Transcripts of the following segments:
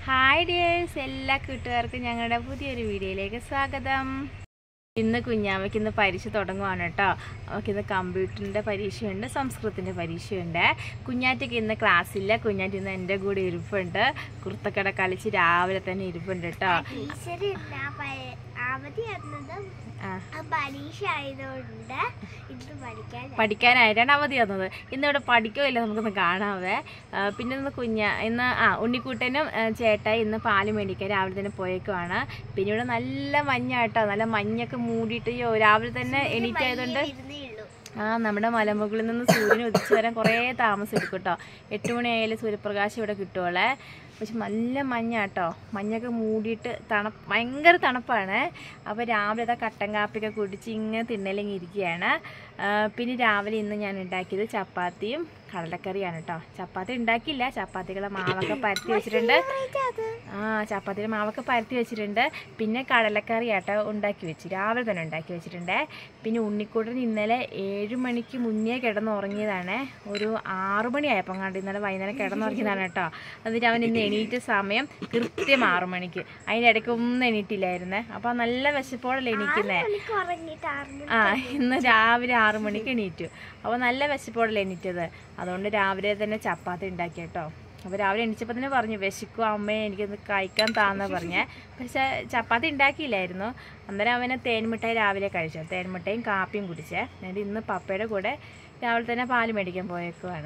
Hi dears എല്ലാ കൂട്ടുകാർക്കും ഞങ്ങളുടെ പുതിയൊരു വീഡിയോയിലേക്ക് സ്വാഗതം ഇന്ന് കുഞ്ഞാമ്മയ്ക്ക് ഇന്ന് പരീക്ഷ തുടങ്ങുവാണ് കേട്ടോ അവൾക്ക് ഇന്ന് കമ്പ്യൂട്ടറിൻ്റെ പരീക്ഷയുണ്ട് സംസ്കൃതത്തിൻ്റെ പരീക്ഷയുണ്ട് കുഞ്ഞാറ്റയ്ക്ക് ഇന്ന് ക്ലാസ്സില്ല കുഞ്ഞാറ്റ ഇന്ന് എൻ്റെ കൂടെ ഇരിപ്പുണ്ട് കുർത്തക്കട കളിച്ച് രാവിലെ തന്നെ ഇരിപ്പുണ്ട് കേട്ടോ ടീച്ചർ അവധി വന്നത് ആ പരീക്ഷ ആയതുകൊണ്ട് ഇന്ന് പഠിക്കാൻ പഠിക്കാനായിട്ടാണ് അവധി തന്നത് ഇന്നിവിടെ പഠിക്കുകയില്ല നമുക്കൊന്ന് കാണാവേ ആ, പിന്നെ ഇന്ന് കുഞ്ഞ ഇന്ന് ആ ഉണ്ണിക്കുട്ടനും ആ, ചേട്ടായി ഇന്ന് പാല് മേടിക്കാൻ രാവിലെ തന്നെ പോയേക്കുവാണ് പിന്നെ ഇവിടെ നല്ല മഞ്ഞാട്ടോ നല്ല മഞ്ഞൊക്കെ മൂടിയിട്ട് അയ്യോ രാവിലെ തന്നെ എണീറ്റായതുകൊണ്ട് ഇരുന്നേ ഉള്ളൂ ആ നമ്മുടെ മലമുകളിൽ നിന്ന് സൂര്യൻ ഉദിച്ചു വരാൻ കുറേ താമസം എടുക്കും കേട്ടോ എട്ട് മണിയായാലും സൂര്യപ്രകാശം ഇവിടെ കിട്ടുവോളെ പക്ഷെ നല്ല മഞ്ഞാട്ടോ മഞ്ഞൊക്കെ മൂടിയിട്ട് തണുപ്പ് ഭയങ്കര തണുപ്പാണ് അപ്പോൾ രാവിലെ അതാ കട്ടൻ കാപ്പിയൊക്കെ കുടിച്ച് ഇങ്ങനെ തിന്നലെങ്കിൽ ഇരിക്കുകയാണ് ആ, പിന്നെ രാവിലെ ഇന്ന് ഞാൻ ഉണ്ടാക്കിയത് ചപ്പാത്തിയും കടലക്കറിയാണ് കേട്ടോ ചപ്പാത്തി ഉണ്ടാക്കിയില്ല ചപ്പാത്തികളെ മാവൊക്കെ പരത്തി വെച്ചിട്ടുണ്ട് ആ ചപ്പാത്തിയുടെ മാവൊക്കെ പരത്തി വെച്ചിട്ടുണ്ട് പിന്നെ കടലക്കറി ആട്ടോ ഉണ്ടാക്കി വെച്ചു രാവിലെ തന്നെ ഉണ്ടാക്കി വെച്ചിട്ടുണ്ട് പിന്നെ ഉണ്ണിക്കൂട്ടൻ ഇന്നലെ ഏഴ് മണിക്ക് മുന്നേ കിടന്നുറങ്ങിയതാണ് ഒരു ആറു മണിയായപ്പോൾ കണ്ട് ഇന്നലെ വൈകുന്നേരം കിടന്നുറങ്ങിയതാണ് കേട്ടോ എന്നിട്ട് അവൻ ഇന്ന് എണീറ്റ സമയം കൃത്യം ആറു മണിക്ക് അതിൻ്റെ ഇടയ്ക്ക് ഒന്നും എണീറ്റില്ലായിരുന്നേ അപ്പോൾ നല്ല വിശപ്പോടല്ലേ എണീക്കുന്നേ മണിക്ക് ഉറങ്ങിയിട്ട് ആറ് മണി ആ ഇന്ന് രാവിലെ ആറു മണിക്ക് എണീറ്റു അപ്പോൾ നല്ല വിശപ്പോടല്ലേ എണീറ്റത് അതുകൊണ്ട് രാവിലെ തന്നെ ചപ്പാത്തി ഉണ്ടാക്കി കേട്ടോ അപ്പോൾ രാവിലെ എണീച്ചപ്പോൾ തന്നെ പറഞ്ഞു വിശക്കും അമ്മയെ എനിക്കൊന്ന് കഴിക്കാൻ താന്ന പറഞ്ഞേ പക്ഷെ ചപ്പാത്തി ഉണ്ടാക്കിയില്ലായിരുന്നു അന്നേരം അവനെ തേൻമിഠായി രാവിലെ കഴിച്ചു തേൻമിഠായും കാപ്പിയും കുടിച്ചേ എന്നിട്ട് ഇന്ന് പപ്പയുടെ കൂടെ രാവിലെ തന്നെ പാല് മേടിക്കാൻ പോയേക്കുവാണ്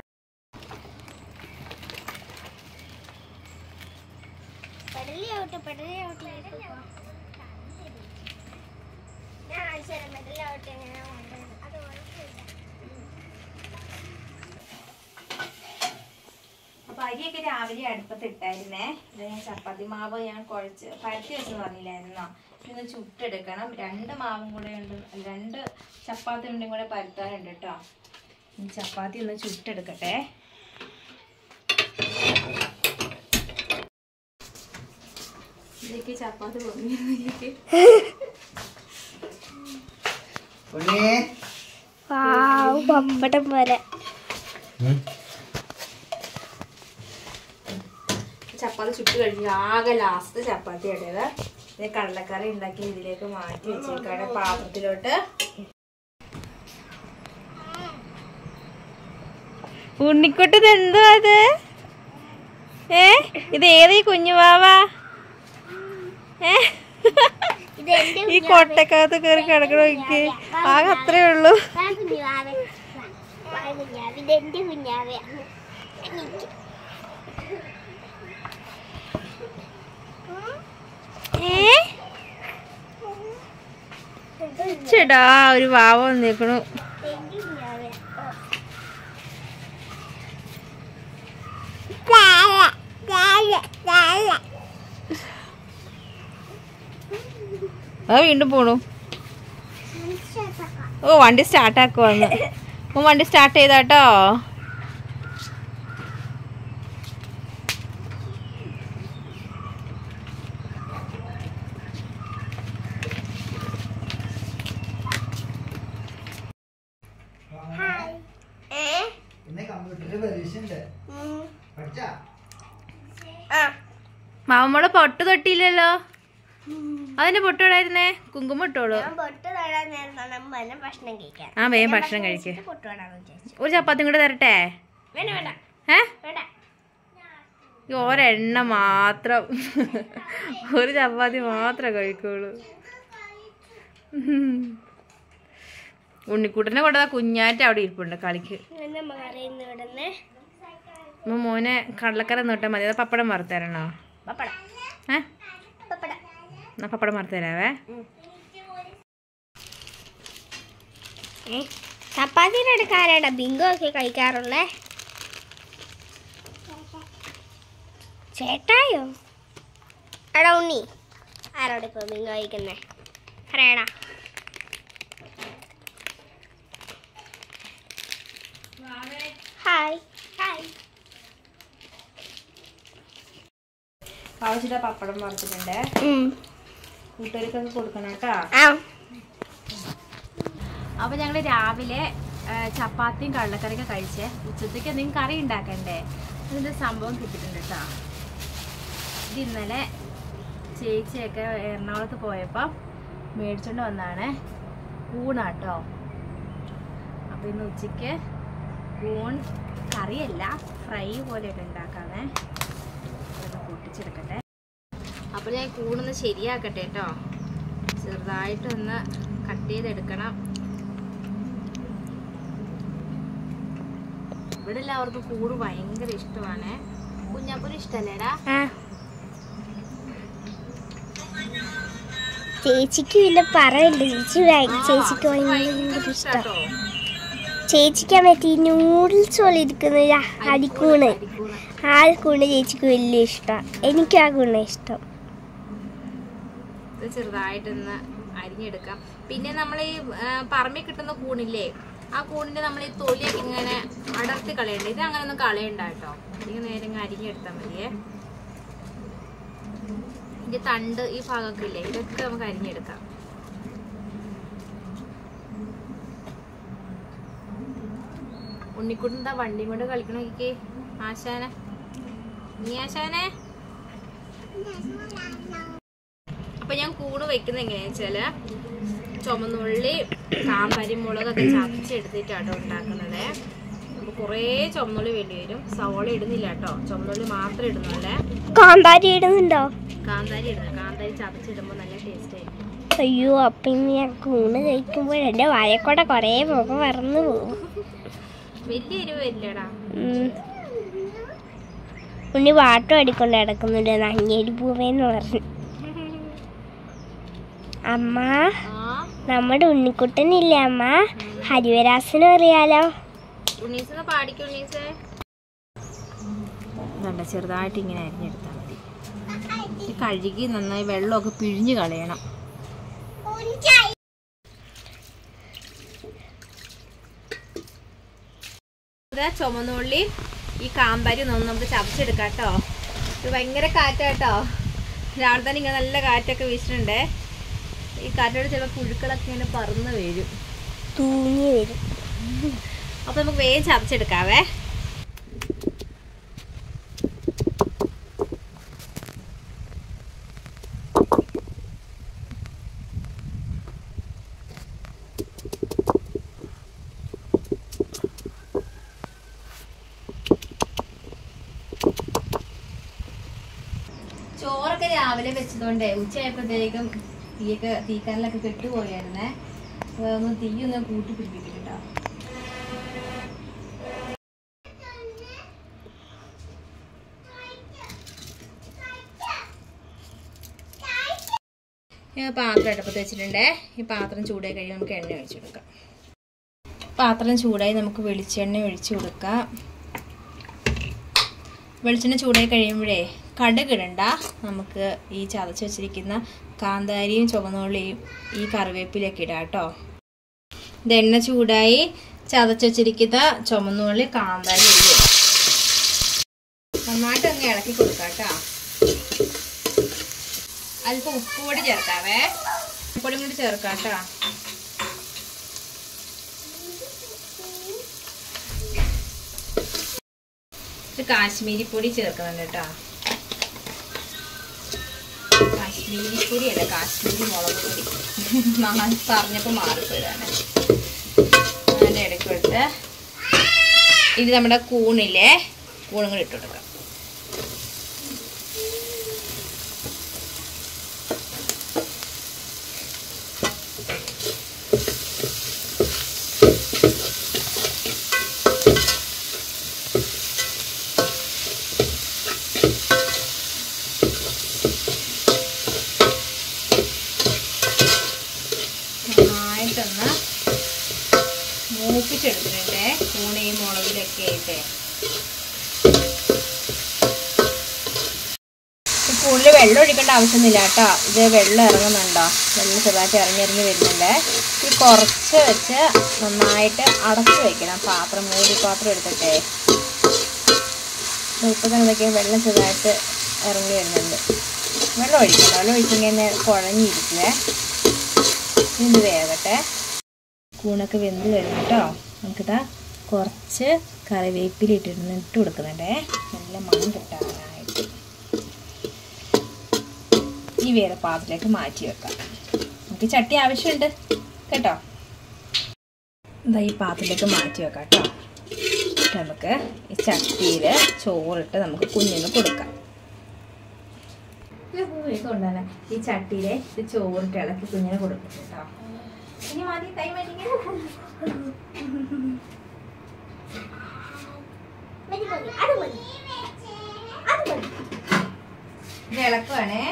പെടലി ഔട്ട് പെടലി ഔട്ട് ഞാൻ കാണിച്ചു തരാം പെടലി ഔട്ട് എങ്ങനെയാ കൊണ്ടുവരുന്നത്. അത് കുഴപ്പമില്ല അപ്പോൾ അരിയൊക്കെ രാവിലെ അടുപ്പത്ത് ഇട്ടായിരുന്നേ ഇത് ഞാൻ ചപ്പാത്തി മാവ് ഞാൻ കുഴച്ച് പരത്തി വെച്ചെന്ന് പറഞ്ഞില്ലായിരുന്നോ ഇന്ന് ചുട്ടെടുക്കണം രണ്ട് മാവും കൂടെ ഉണ്ട് രണ്ട് ചപ്പാത്തി ഉണ്ടും കൂടെ പരത്താനുണ്ട് കേട്ടോ ഈ ചപ്പാത്തി ഒന്ന് ചുട്ടെടുക്കട്ടെ ഇതിലേക്ക് ചപ്പാത്തി പൊങ്ങിയതിലേക്ക് പപ്പടം പോലെ ചപ്പാത്തി ചുട്ട് കഴിഞ്ഞ് ആകെ ലാസ്റ്റ് ചപ്പാത്തി ഇടയത് ഇത് കടലക്കറി ഉണ്ടാക്കി ഇതിലേക്ക് മാറ്റി വെച്ചേക്കാണ് പാത്രത്തിലോട്ട് ഉണ്ണിക്കുട്ടത് എന്തോ അത് ഏ ഇത് ഏത് ഈ കുഞ്ഞുവാവ ഏ ഇത് എന്റെ ഈ കൊട്ടക്കകത്ത് കയറി കിടക്കണോ എനിക്ക് ആകെ അത്രേ ഉള്ളൂ വാ കുഞ്ഞാവേ വാ കുഞ്ഞാവേ ഇത് എന്റെ കുഞ്ഞാവേ എനിക്ക് ഏ ചേടാ ഒരു വാവ വന്നേക്കണു എന്റെ കുഞ്ഞാവേ അത് വീണ്ടും പോണു ഓ വണ്ടി സ്റ്റാർട്ട് ആക്കുവാന്ന് ഓ വണ്ടി സ്റ്റാർട്ട് ചെയ്താട്ടോ ഹായ് ഏ പിന്നെ കമ്പ്യൂട്ടറിൽ പരീക്ഷ ഉണ്ട് പഠിച്ചാ ആ മാമമ്മളെ പൊട്ട് തൊട്ടില്ലല്ലോ അതിന്റെ പൊട്ടിടായിരുന്നേ കുങ്കുമം ഇട്ടോളൂ ഞാൻ പൊട്ട് തൊടാൻ നേരത്താണ് അമ്മ എന്നെ ഭക്ഷണം കഴിക്കാൻ ആ വേഗം ഭക്ഷണം കഴിക്ക് പൊട്ട് തൊടാന്ന് വിചാരിച്ചു ഒരു ചപ്പാത്തി കൂടെ തരട്ടെ വേണ്ട വേണ്ട ഏ വേണ്ട ഈ ഒരെണ്ണ മാത്രം ഒരു ചപ്പാത്തി മാത്രമേ കഴിക്കുള്ളൂ ഉണ്ണിക്കുട്ടനെ കൊണ്ടതാ കുഞ്ഞാറ്റ അവിടെ ഇരിപ്പുണ്ട് കളിക്ക് എന്നെ മറിയുന്ന ഇവിടുന്ന് അമ്മ മോനെ കടലക്കര നോട്ടാൽ മതി അത് പപ്പടം വറുത്തരണോ പപ്പടം ഏ പപ്പടം എന്നാ പപ്പടം വറുത്തരാവേ ഏ ചപ്പാത്തിയുടെ അടുക്കാരാണ് ബിങ്കോ ഒക്കെ കഴിക്കാറുള്ളേ ചേട്ടായോ എടാ ഉണ്ണി ആരോട് ഇപ്പൊ ബിങ്കോ കഴിക്കുന്നേ പറയടാ ഹായ് ഹായ് ആവശ്യമില്ല പപ്പടം വറുത്തിട്ടുണ്ട് കൂട്ടുകാർക്കൊക്കെ കൊടുക്കണം കേട്ടോ ആ അപ്പോൾ ഞങ്ങൾ രാവിലെ ആ, ചപ്പാത്തിയും കടലക്കറിയൊക്കെ കഴിച്ചേ ഉച്ചത്തേക്ക് എന്തെങ്കിലും കറി ഉണ്ടാക്കണ്ടേ അതിൻ്റെ സംഭവം കിട്ടിയിട്ടുണ്ട് കേട്ടോ ഇത് ഇന്നലെ ചേച്ചിയൊക്കെ എറണാകുളത്ത് പോയപ്പോൾ മേടിച്ചോണ്ട് വന്നാണ് കൂണാട്ടോ അപ്പോൾ ഇന്ന് ഉച്ചയ്ക്ക് കൂൺ കറിയല്ല ഫ്രൈ പോലെയൊക്കെ ഉണ്ടാക്കാമേ ഇതൊന്ന് പൊട്ടിച്ചെടുക്കട്ടെ അപ്പോൾ ഞാൻ കൂണൊന്ന് ശരിയാക്കട്ടെ കേട്ടോ ചെറുതായിട്ടൊന്ന് കട്ട് ചെയ്തെടുക്കണം ഇവിടെ എല്ലാവർക്കും കൂട് ഭയങ്കര ഇഷ്ടമാണ് കുഞ്ഞാപ്പൂന് ഇഷ്ടല്ലേടാ ആ ചേച്ചിക്ക് പിന്നെ പറയണ്ട ചേച്ചി ഭയ- ചേച്ചിക്ക് ഭയങ്കര ഇഷ്ടം ചേച്ചിക്ക് മറ്റേ ഈ നൂഡിൽസ് പോലെ ഇരിക്കുന്ന അടിക്കൂണ് ആ കൂണ് ചേച്ചിക്ക് വലിയ ഇഷ്ടം എനിക്ക് ആ കൂണ് ഇഷ്ടം ഇത് ചെറുതായിട്ടൊന്ന് അരിഞ്ഞെടുക്കാം പിന്നെ നമ്മൾ ഈ ആ, പറമ്പിൽ കിട്ടുന്ന കൂണില്ലേ ആ കൂണിന്റെ നമ്മൾ ഈ തൊലിയൊക്കെ ഇങ്ങനെ അടർത്തി കളയണ്ട ഇത് അങ്ങനെ ഒന്നും കളയണ്ട കേട്ടോ ഇങ്ങനെ നേരെ ഇങ്ങനെ അരിഞ്ഞെടുത്താൽ മതിയേ ഇതിന്റെ തണ്ട് ഈ ഭാഗമൊക്കെ ഇല്ലേ ഇതൊക്കെ നമുക്ക് അരിഞ്ഞെടുക്കാം ഉണ്ണിക്കുട്ടൻ എന്താ വണ്ടിയും കൊണ്ട് കളിക്കണോക്ക് ആശാനെ നീ ആശാനെ അപ്പൊ ഞാൻ കൂട് വെക്കുന്നത് എങ്ങനെയാന്ന് വെച്ചാല് ചുമന്നുള്ളി കാന്താരി മുളകൊക്കെ ചതച്ചെടുത്തിട്ടാട്ടോ ഉണ്ടാക്കുന്നത് അപ്പൊ കുറേ ചുമന്നുള്ളി വേണ്ടി വരും സവോള ഇടുന്നില്ല കേട്ടോ ചുമന്നുള്ളി മാത്രം ഇടുന്നുള്ളേ കാന്താരി ഇടുന്നുണ്ടോ കാന്താരി ഇടുന്നത് കാന്താരി ചതച്ചിടുമ്പോൾ നല്ല ടേസ്റ്റ് ആയിരിക്കും അയ്യോ അപ്പം ഇനി ഞാൻ കൂണ് കഴിക്കുമ്പോൾ എൻ്റെ വായക്കൂടെ കുറേ മുഖം മറന്നു പോകും വലിയ എരിവ് വരില്ലടാ ഉം. ഉണ്ണി പാട്ടും അടിക്കൊണ്ട് കിടക്കുന്നുണ്ട് നഞ്ഞേരി പൂവേന്ന് പറഞ്ഞു അമ്മ ആ നമ്മുടെ ഉണ്ണിക്കുട്ടനില്ലേ അമ്മ ഹരിവരാസനം അറിയാലോ ഉണ്ണീസിന്ന് പാടിക്കും ഉണ്ണീസേ നല്ല ചെറുതായിട്ട് ഇങ്ങനെ അരിഞ്ഞെടുത്താൽ മതി ഇത് കഴുകി നന്നായി വെള്ളമൊക്കെ പിഴിഞ്ഞ് കളയണം ഇത് ചുമന്നുള്ളി ഈ കാന്താരി ഒന്ന് നമുക്ക് ചതച്ചെടുക്കാം കേട്ടോ ഇത് ഭയങ്കര കാറ്റാട്ടോ രാവിലെ തന്നെ ഇങ്ങനെ നല്ല കാറ്റൊക്കെ വീശിട്ടുണ്ട് ഈ കാറ്റോട് ചിലപ്പോൾ പുഴുക്കളൊക്കെ ഇങ്ങനെ പറന്ന് വീഴും തൂങ്ങി വരും അപ്പൊ നമുക്ക് വേഗം ചതച്ചെടുക്കാവേ ചോറൊക്കെ രാവിലെ വെച്ചതുകൊണ്ടേ ഉച്ചയായപ്പോഴത്തേക്കും തീയൊക്കെ തീക്കനലൊക്കെ കെട്ടുപോയായിരുന്നേ അപ്പൊ ഒന്ന് തീ ഒന്ന് കൂട്ടി പിടിപ്പിക്കട്ടോ ഞാൻ പാത്രം അടുപ്പത്ത് വെച്ചിട്ടുണ്ടേ ഈ പാത്രം ചൂടായി കഴിയുമ്പോൾ നമുക്ക് എണ്ണ ഒഴിച്ചു കൊടുക്കാം പാത്രം ചൂടായി നമുക്ക് വെളിച്ചെണ്ണ ഒഴിച്ചു കൊടുക്കാം വെളിച്ചെണ്ണ ചൂടായി കഴിയുമ്പോഴേ കടുക് ഇടണ്ട നമുക്ക് ഈ ചതച്ച് വെച്ചിരിക്കുന്ന കാന്താരിയും ചുവന്നുള്ളിയും ഈ കറിവേപ്പിലൊക്കെ ഇടാം കേട്ടോ ഇത് എണ്ണ ചൂടായി ചതച്ച് വെച്ചിരിക്കുന്ന ചുമന്നുള്ളി കാന്താരി ഉള്ളി ഇടാം. നന്നായിട്ട് അങ്ങ് ഇളക്കി കൊടുക്കാം കേട്ടോ അല്പം ഉപ്പ് പൊടി ചേർക്കാവേ ഉപ്പൊടി കൂടി ചേർക്കാം കേട്ടോ ഇത് കാശ്മീരി പൊടി ചേർക്കുന്നുണ്ട് കേട്ടോ കാശ്മീരി പൊടി അല്ല കാശ്മീരി മുളക് പൊടി മാ- പറഞ്ഞപ്പോൾ മാറിപ്പോയതാണ് അതിൻ്റെ ഇടയ്ക്ക് എടുത്ത് ഇത് നമ്മുടെ കൂണില്ലേ കൂണും കൂടി ഇട്ട് കൊടുക്കാം നന്നായിട്ടൊന്ന് മൂപ്പിച്ചെടുത്തിട്ടുണ്ട് കൂണയും മുളകിലൊക്കെ ആയിട്ട് കൂടുതൽ വെള്ളം ഒഴിക്കേണ്ട ആവശ്യമൊന്നുമില്ല കേട്ടോ ഇത് വെള്ളം ഇറങ്ങുന്നുണ്ടോ വെള്ളം ചെറുതായിട്ട് ഇറങ്ങി ഇറങ്ങി വരുന്നുണ്ട് ഇത് കുറച്ച് വെച്ച് നന്നായിട്ട് അടച്ചു വെക്കണം പാത്രം മൂടി പാത്രം എടുത്തിട്ടേ ഇപ്പം തന്നെ വെള്ളം ചെറുതായിട്ട് ഇറങ്ങി വരുന്നുണ്ട് വെള്ളം ഒഴിക്കണം വെള്ളം ഒഴിച്ചിങ്ങനെ കുഴഞ്ഞിരിക്കുവേ ഇത് വേകട്ടെ കൂണൊക്കെ വെന്ത് കഴിഞ്ഞു കേട്ടോ നമുക്കിതാ കുറച്ച് കറിവേപ്പില ഇട്ടിരുന്ന് ഇട്ട് കൊടുക്കുന്നുണ്ടേ നല്ല മണം കിട്ടാനായിട്ട് ഈ വേറെ പാത്രത്തിലേക്ക് മാറ്റി വെക്കാം നമുക്ക് ചട്ടി ആവശ്യമുണ്ട് കേട്ടോ ഇതാ ഈ പാത്രത്തിലേക്ക് മാറ്റി വെക്കാം കേട്ടോ എന്നിട്ട് നമുക്ക് ഈ ചട്ടിയിൽ ചോറിട്ട് നമുക്ക് കുഞ്ഞിന് കൊടുക്കാം കൊണ്ടുതന്നെ ഈ ചട്ടിയിലെ ഇത് ചോറിട്ട് ഇളക്കി കുഞ്ഞിന് കൊടുക്കും കേട്ടോ ഇനി മതി കൈ മതിങ്ങനെ മതി, മതി, അത് മതി. അത് മതി. ഇത് ഇളക്കുവാണേ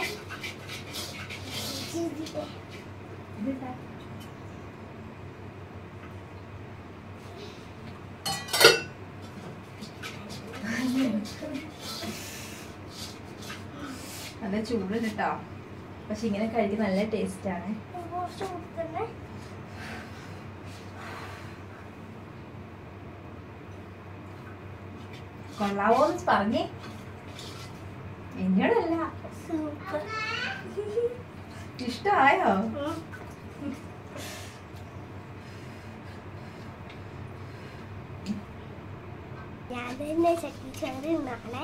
നല്ല ചൂട് കിട്ടോ പക്ഷെ ഇങ്ങനെ കഴിക്കാൻ നല്ല ടേസ്റ്റ് ആണ് കുറച്ച് കൊടുക്കണേ. കൊള്ളാവോന്ന് പറഞ്ഞേ എന്നോടല്ല സൂപ്പർ. ഇഷ്ടമായോ ഉം. ഞാൻ തന്നെ ചട്ടിച്ചോറ് തിന്നാണേ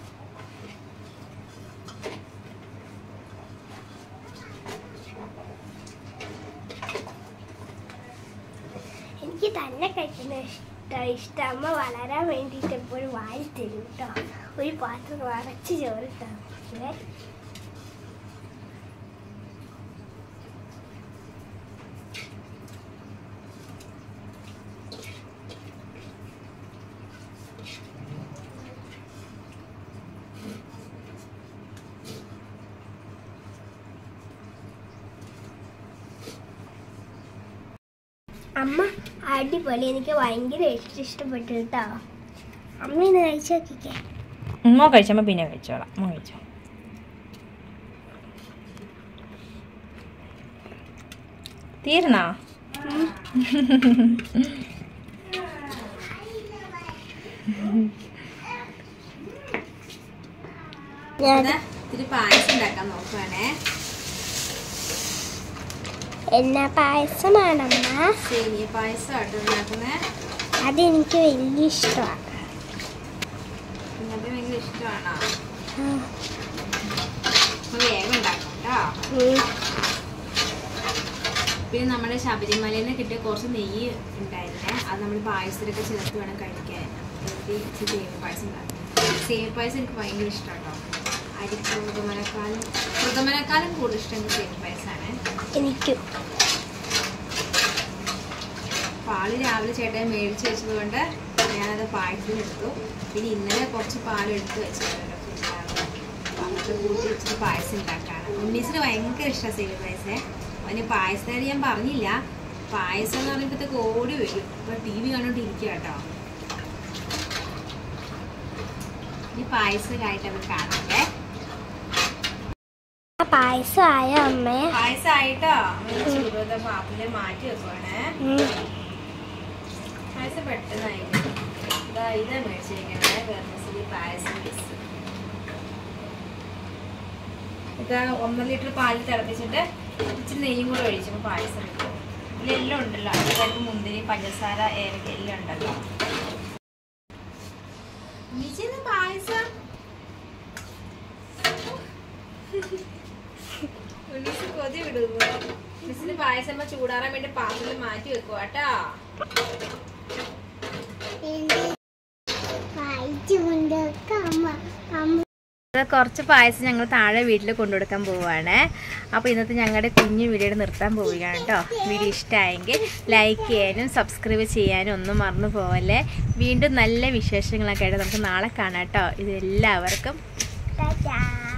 എനിക്ക് തന്നെ കഴിക്കുന്ന ഇഷ്ടം ഇഷ്ടം അമ്മ വളരാൻ വേണ്ടിയിട്ട് എപ്പോഴും വാരി തരും കേട്ടോ ഒരു പാത്രം നിറച്ച് ചോറ് ഇട്ടാ അമ്മ അടിപൊളി എനിക്ക് ഭയങ്കര ഇഷ്ടം ഇഷ്ടപ്പെട്ടു കേട്ടോ അമ്മ ഇന്ന് കഴിച്ചു നോക്കിക്കേ ഉമ്മ കഴിച്ചമ്മ പിന്നെ കഴിച്ചോളാം ഉമ്മ കഴിച്ചോ തീർന്നാ ഞാൻ ഇത്തിരി പായസം ഉണ്ടാക്കാൻ നോക്കുവാണേ എന്നാ പായസമാണമ്മ സേമിയ പായസം ആട്ടോ ഉണ്ടാക്കുന്നേ അതെനിക്ക് വലിയ ഇഷ്ടമാണ് നിങ്ങൾക്ക് ഭയങ്കര ഇഷ്ടമാണോ അപ്പൊ വേഗം ഉണ്ടാക്കാം കേട്ടോ പിന്നെ നമ്മുടെ ശബരിമലയിൽ നിന്ന് കിട്ടിയ കുറച്ച് നെയ്യ് ഉണ്ടായിരുന്നേ അത് നമ്മൾ പായസത്തിലൊക്കെ ചേർത്ത് വേണം കഴിക്കാൻ വെറുതെ ഇച്ചിരി സേമിയ പായസം ഉണ്ടാക്കും സേമിയ പായസം എനിക്ക് ഭയങ്കര ഇഷ്ടമാണ് കേട്ടോ അരി മൃഗമനക്കാളും മൃഗമനക്കാളും കൂടുതൽ ഇഷ്ടം എനിക്ക് സേമിയ പായസമാണ് എനിക്കും പാല് രാവിലെ ചേട്ടൻ മേടിച്ച് വെച്ചത് കൊണ്ട് ഞാനത് പായസത്തിന് എടുത്തു പിന്നെ ഇന്നലെ കുറച്ച് പാൽ എടുത്ത് വെച്ചിട്ടുണ്ട് ഫ്രിഡ്ജിനകത്ത്. അപ്പൊ അതൊക്കെ കൂട്ടി വെച്ചിട്ട് പായസം ഉണ്ടാക്കാണ് ഉണ്ണീസിന് ഭയങ്കര ഇഷ്ടമാണ് സേമിയ പായസേ അവന് പായസത്തിന് ഞാൻ പറഞ്ഞില്ല പായസം എന്ന് പറയുമ്പോഴത്തേക്ക് ഓടി വരും ഇപ്പൊ ടി വി കണ്ടോണ്ടിരിക്കുക കേട്ടോ ഇനി പായസമായിട്ട് അവർ കാണാല്ലേ ആ പായസം ആയോ അമ്മേ പായസമായിട്ടോ ചൂടുവെള്ള പാത്രത്തിൽ മാറ്റി വെക്കുവാണേ പായസം പെട്ടെന്നായി ഇതാ ഇതാ മേടിച്ചിരിക്കണേ വെർമസിലി പായസം മിക്സ് ഇതാ ഒന്നര ലിറ്റർ പാല് തിളപ്പിച്ചിട്ട് ഇച്ചിരി നെയ്യും കൂടെ ഒഴിച്ചപ്പോൾ പായസം കിട്ടും ഇതിലെല്ലാം ഉണ്ടല്ലോ അതിലേക്ക് മുന്തിരി പഞ്ചസാര ഏലക്ക എല്ലാം ഉണ്ടല്ലോ മിച്ചിന്ന് പായസം ഉണ്ണീസ് കൊതി വിടുന്നു മിസ്സിന് പായസം ചൂടാറാൻ വേണ്ടി പാത്രത്തിൽ മാറ്റി വെക്കുക കേട്ടോ കുറച്ച് പായസം ഞങ്ങൾ താഴെ വീട്ടിൽ കൊണ്ടുകൊടുക്കാൻ പോവുകയാണ് അപ്പോൾ ഇന്നത്തെ ഞങ്ങളുടെ കുഞ്ഞു വീഡിയോ നിർത്താൻ പോവുകയാണ് കേട്ടോ വീഡിയോ ഇഷ്ടമായെങ്കിൽ ലൈക്ക് ചെയ്യാനും സബ്സ്ക്രൈബ് ചെയ്യാനും ഒന്നും മറന്നു പോവല്ലേ വീണ്ടും നല്ല വിശേഷങ്ങളൊക്കെ ആയിട്ട് നമുക്ക് നാളെ കാണാം കേട്ടോ ഇത് എല്ലാവർക്കും ടാറ്റാ